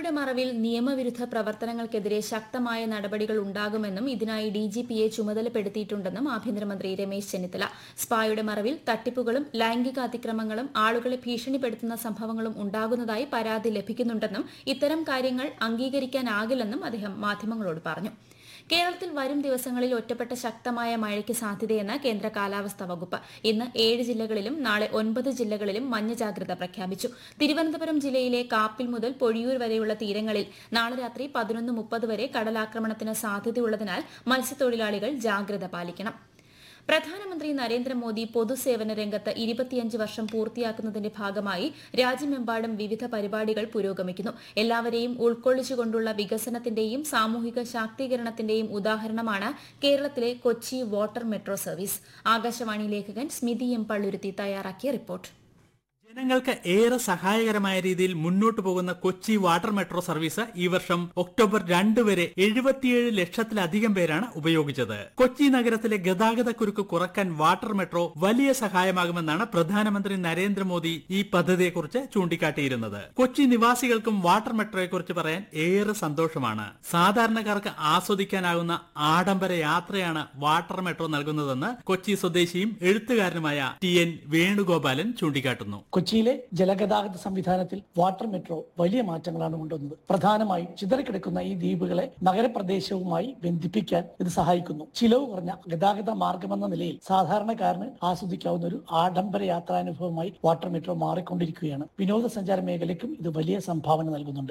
സ്പായുടെ മറവിൽ നിയമവിരുദ്ധ പ്രവർത്തനങ്ങൾക്കെതിരെ ശക്തമായ നടപടികൾ ഉണ്ടാകുമെന്നും ഇതിനായി ഡിജിപിയെ ചുമതലപ്പെടുത്തിയിട്ടുണ്ടെന്നും ആഭ്യന്തരമന്ത്രി രമേശ് ചെന്നിത്തല സ്പായുടെ മറവിൽ തട്ടിപ്പുകളും ലൈംഗിക അതിക്രമങ്ങളും ആളുകളെ ഭീഷണിപ്പെടുത്തുന്ന സംഭവങ്ങളും ഉണ്ടാകുന്നതായി പരാതി ലഭിക്കുന്നുണ്ടെന്നും ഇത്തരം കാര്യങ്ങൾ അംഗീകരിക്കാനാകില്ലെന്നും അദ്ദേഹം മാധ്യമങ്ങളോട് പറഞ്ഞു കേരളത്തിൽ വരും ദിവസങ്ങളിൽ ഒറ്റപ്പെട്ട ശക്തമായ മഴയ്ക്ക് സാധ്യതയെന്ന് കേന്ദ്ര കാലാവസ്ഥാ വകുപ്പ് ഇന്ന് ഏഴ് ജില്ലകളിലും നാളെ ഒൻപത് ജില്ലകളിലും മഞ്ഞ ജാഗ്രത പ്രഖ്യാപിച്ചു തിരുവനന്തപുരം ജില്ലയിലെ കാപ്പിൽ മുതൽ പൊഴിയൂർ വരെയുള്ള തീരങ്ങളിൽ നാളെ രാത്രി പതിനൊന്ന് മുപ്പത് വരെ കടലാക്രമണത്തിന് സാധ്യതയുള്ളതിനാൽ മത്സ്യത്തൊഴിലാളികൾ ജാഗ്രത പാലിക്കണം പ്രധാനമന്ത്രി നരേന്ദ്രമോദി പൊതുസേവന രംഗത്ത് ഇരുപത്തിയഞ്ച് വർഷം പൂർത്തിയാക്കുന്നതിന്റെ ഭാഗമായി രാജ്യമെമ്പാടും വിവിധ പരിപാടികൾ പുരോഗമിക്കുന്നു എല്ലാവരെയും ഉൾക്കൊള്ളിച്ചുകൊണ്ടുള്ള വികസനത്തിന്റെയും സാമൂഹിക ശാക്തീകരണത്തിന്റെയും ഉദാഹരണമാണ് കേരളത്തിലെ Kochi water metro service Akashvani ലേഖകൻ സ്മിതി എം പള്ളുരുത്തി തയ്യാറാക്കിയ റിപ്പോർട്ട് ജനങ്ങൾക്ക് ഏറെ സഹായകരമായ രീതിയിൽ മുന്നോട്ടു പോകുന്ന കൊച്ചി വാട്ടർ മെട്രോ സർവീസ് ഈ വർഷം ഒക്ടോബർ രണ്ട് വരെ എഴുപത്തിയേഴ് ലക്ഷത്തിലധികം പേരാണ് ഉപയോഗിച്ചത് കൊച്ചി നഗരത്തിലെ ഗതാഗത കുരുക്ക് കുറക്കാൻ വാട്ടർ മെട്രോ വലിയ സഹായമാകുമെന്നാണ് പ്രധാനമന്ത്രി നരേന്ദ്രമോദി ഈ പദ്ധതിയെക്കുറിച്ച് ചൂണ്ടിക്കാട്ടിയിരുന്നത് കൊച്ചി നിവാസികൾക്കും വാട്ടർ മെട്രോയെക്കുറിച്ച് പറയാൻ ഏറെ സന്തോഷമാണ് സാധാരണക്കാർക്ക് ആസ്വദിക്കാനാകുന്ന ആഡംബര യാത്രയാണ് വാട്ടർ മെട്രോ നൽകുന്നതെന്ന് കൊച്ചി സ്വദേശിയും എഴുത്തുകാരനുമായ ടി എൻ വേണുഗോപാലൻ ചൂണ്ടിക്കാട്ടുന്നു കൊച്ചിയിലെ ജലഗതാഗത സംവിധാനത്തിൽ വാട്ടർ മെട്രോ വലിയ മാറ്റങ്ങളാണ് കൊണ്ടുവന്നത് പ്രധാനമായും ചിതറിക്കിടക്കുന്ന ഈ ദ്വീപുകളെ നഗരപ്രദേശവുമായി ബന്ധിപ്പിക്കാൻ ഇത് സഹായിക്കുന്നു ചിലവ് കുറഞ്ഞ ഗതാഗത മാർഗമെന്ന നിലയിൽ സാധാരണക്കാരന് ആസ്വദിക്കാവുന്ന ഒരു ആഡംബര യാത്രാനുഭവമായി വാട്ടർ മെട്രോ മാറിക്കൊണ്ടിരിക്കുകയാണ് വിനോദസഞ്ചാര മേഖലയ്ക്കും ഇത് വലിയ സംഭാവന നൽകുന്നുണ്ട്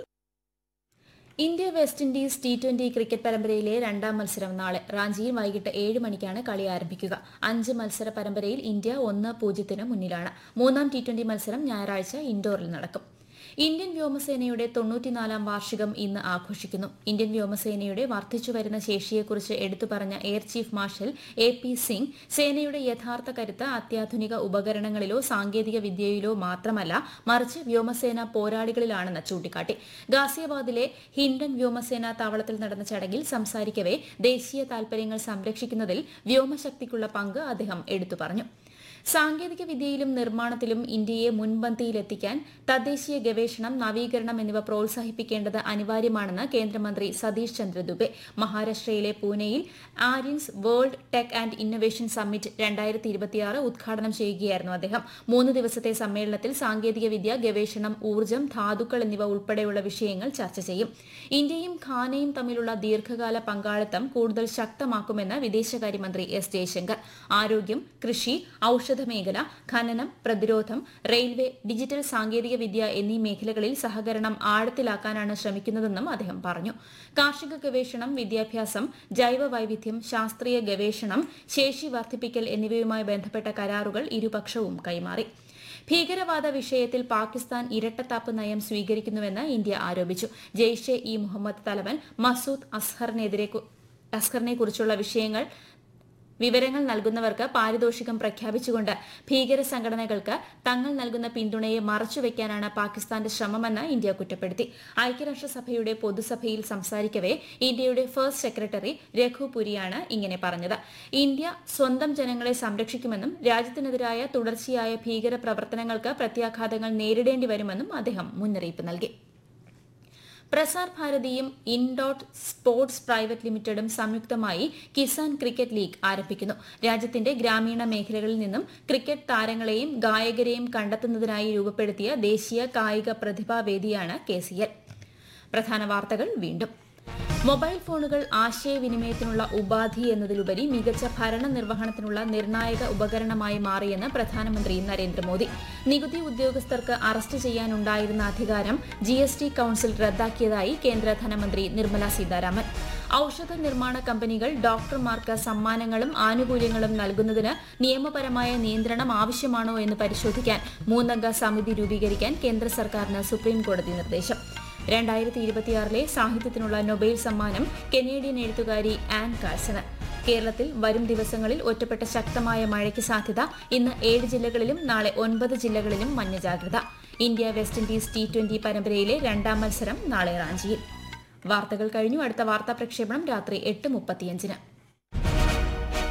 India West Indies T twenty cricket പരമ്പരയിലെ രണ്ടാം മത്സരം നാളെ റാഞ്ചിയിൽ വൈകിട്ട് ഏഴ് മണിക്കാണ് കളി ആരംഭിക്കുക അഞ്ച് മത്സര പരമ്പരയിൽ ഇന്ത്യ ഒന്ന് പൂജ്യത്തിന് മുന്നിലാണ് മൂന്നാം ടി ട്വന്റി മത്സരം ഞായറാഴ്ച ഇൻഡോറിൽ നടക്കും ഇന്ത്യൻ വ്യോമസേനയുടെ തൊണ്ണൂറ്റിനാലാം വാർഷികം ഇന്ന് ആഘോഷിക്കുന്നു ഇന്ത്യൻ വ്യോമസേനയുടെ വർദ്ധിച്ചുവരുന്ന ശേഷിയെക്കുറിച്ച് എടുത്തു പറഞ്ഞ air chief marshal A P Singh സേനയുടെ യഥാർത്ഥ കരുത്ത് അത്യാധുനിക ഉപകരണങ്ങളിലോ സാങ്കേതിക വിദ്യയിലോ മാത്രമല്ല മറിച്ച് വ്യോമസേന പോരാളികളിലാണെന്ന് ചൂണ്ടിക്കാട്ടി ഗാസിയാബാദിലെ ഹിൻഡൻ വ്യോമസേന താവളത്തിൽ നടന്ന ചടങ്ങിൽ സംസാരിക്കവെ ദേശീയ താൽപര്യങ്ങൾ സംരക്ഷിക്കുന്നതിൽ വ്യോമശക്തിക്കുള്ള പങ്ക് അദ്ദേഹം എടുത്തു പറഞ്ഞു സാങ്കേതിക വിദ്യയിലും നിർമ്മാണത്തിലും ഇന്ത്യയെ മുൻപന്തിയിലെത്തിക്കാൻ തദ്ദേശീയ ഗവേഷണം നവീകരണം എന്നിവ പ്രോത്സാഹിപ്പിക്കേണ്ടത് അനിവാര്യമാണെന്ന് കേന്ദ്രമന്ത്രി സതീഷ് ചന്ദ്ര ദുബെ മഹാരാഷ്ട്രയിലെ പൂനെയിൽ Aryans world tech and innovation summit രണ്ടായിരത്തി ഇരുപത്തിയാറ് ഉദ്ഘാടനം ചെയ്യുകയായിരുന്നു അദ്ദേഹം മൂന്ന് ദിവസത്തെ സമ്മേളനത്തിൽ സാങ്കേതിക വിദ്യ ഗവേഷണം ഊർജ്ജം ധാതുക്കൾ എന്നിവ ഉൾപ്പെടെയുള്ള വിഷയങ്ങൾ ചർച്ച ചെയ്യും ഇന്ത്യയും ഖാനയും തമ്മിലുള്ള ദീർഘകാല പങ്കാളിത്തം കൂടുതൽ ശക്തമാക്കുമെന്ന് വിദേശകാര്യമന്ത്രി എസ് ജയശങ്കർ ആരോഗ്യം കൃഷി ഔഷധ മേഖല ഖനനം പ്രതിരോധം റെയിൽവേ ഡിജിറ്റൽ സാങ്കേതിക വിദ്യ എന്നീ മേഖലകളിൽ സഹകരണം ആഴത്തിലാക്കാനാണ് ശ്രമിക്കുന്നതെന്നും അദ്ദേഹം പറഞ്ഞു കാർഷിക ഗവേഷണം വിദ്യാഭ്യാസം ജൈവ വൈവിധ്യം ശാസ്ത്രീയ ഗവേഷണം ശേഷി വർദ്ധിപ്പിക്കൽ എന്നിവയുമായി ബന്ധപ്പെട്ട കരാറുകൾ ഇരുപക്ഷവും കൈമാറി ഭീകരവാദ വിഷയത്തിൽ പാകിസ്ഥാൻ ഇരട്ടത്താപ്പ് നയം സ്വീകരിക്കുന്നുവെന്ന് ഇന്ത്യ ആരോപിച്ചു ജെയ്ഷെ ഇ മുഹമ്മദ് തലവൻ മസൂദ് അസ്ഹറിനെതിരെ അസ്ഹറിനെ കുറിച്ചുള്ള വിഷയങ്ങൾ വിവരങ്ങൾ നൽകുന്നവർക്ക് പാരിതോഷികം പ്രഖ്യാപിച്ചുകൊണ്ട് ഭീകര സംഘടനകൾക്ക് തങ്ങൾ നൽകുന്ന പിന്തുണയെ മറച്ചുവെക്കാനാണ് പാകിസ്ഥാന്റെ ശ്രമമെന്ന് ഇന്ത്യ കുറ്റപ്പെടുത്തി ഐക്യരാഷ്ട്രസഭയുടെ പൊതുസഭയിൽ സംസാരിക്കവെ ഇന്ത്യയുടെ ഫസ്റ്റ് സെക്രട്ടറി രഘു പുരിയാണ് ഇങ്ങനെ പറഞ്ഞത് ഇന്ത്യ സ്വന്തം ജനങ്ങളെ സംരക്ഷിക്കുമെന്നും രാജ്യത്തിനെതിരായ തുടർച്ചയായ ഭീകര പ്രവർത്തനങ്ങൾക്ക് പ്രത്യാഘാതങ്ങൾ നേരിടേണ്ടി വരുമെന്നും അദ്ദേഹം മുന്നറിയിപ്പ് നൽകി പ്രസാർ ഭാരതിയും ഇൻഡോട്ട് സ്പോർട്സ് പ്രൈവറ്റ് ലിമിറ്റഡും സംയുക്തമായി കിസാൻ ക്രിക്കറ്റ് ലീഗ് ആരംഭിക്കുന്നു രാജ്യത്തിന്റെ ഗ്രാമീണ മേഖലകളിൽ നിന്നും ക്രിക്കറ്റ് താരങ്ങളെയും ഗായകരെയും കണ്ടെത്തുന്നതിനായി രൂപപ്പെടുത്തിയ ദേശീയ കായിക പ്രതിഭാവേദിയാണ് കെ സി എൽ പ്രധാന വാർത്തകൾ വീണ്ടും മൊബൈൽ ഫോണുകൾ ആശയവിനിമയത്തിനുള്ള ഉപാധി എന്നതിലുപരി മികച്ച ഭരണ നിർവഹണത്തിനുള്ള നിർണായക ഉപകരണമായി മാറിയെന്ന് പ്രധാനമന്ത്രി നരേന്ദ്രമോദി നികുതി ഉദ്യോഗസ്ഥർക്ക് അറസ്റ്റ് ചെയ്യാനുണ്ടായിരുന്ന അധികാരം ജി എസ് ടി കൌൺസിൽ റദ്ദാക്കിയതായി കേന്ദ്ര ധനമന്ത്രി നിർമ്മല സീതാരാമൻ ഔഷധ നിർമ്മാണ കമ്പനികൾ ഡോക്ടർമാർക്ക് സമ്മാനങ്ങളും ആനുകൂല്യങ്ങളും നൽകുന്നതിന് നിയമപരമായ നിയന്ത്രണം ആവശ്യമാണോ എന്ന് പരിശോധിക്കാൻ മൂന്നംഗ സമിതി രൂപീകരിക്കാൻ കേന്ദ്ര സർക്കാരിന് സുപ്രീംകോടതി നിർദ്ദേശം രണ്ടായിരത്തി ഇരുപത്തിയാറിലെ സാഹിത്യത്തിനുള്ള നൊബേൽ സമ്മാനം കനേഡിയൻ എഴുത്തുകാരി ആൻ കാഴ്സന് കേരളത്തിൽ വരും ദിവസങ്ങളിൽ ഒറ്റപ്പെട്ട ശക്തമായ മഴയ്ക്ക് സാധ്യത ഇന്ന് ഏഴ് ജില്ലകളിലും നാളെ ഒൻപത് ജില്ലകളിലും മഞ്ഞ ജാഗ്രത India West Indies T twenty പരമ്പരയിലെ രണ്ടാം മത്സരം നാളെ റാഞ്ചിയിൽ വാർത്തകൾ കഴിഞ്ഞു അടുത്ത വാർത്താ പ്രക്ഷേപണം രാത്രി എട്ട് മുപ്പത്തിയഞ്ചിന്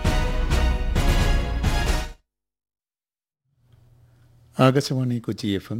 ആകാശവാണി കൊച്ചി എഫ് എം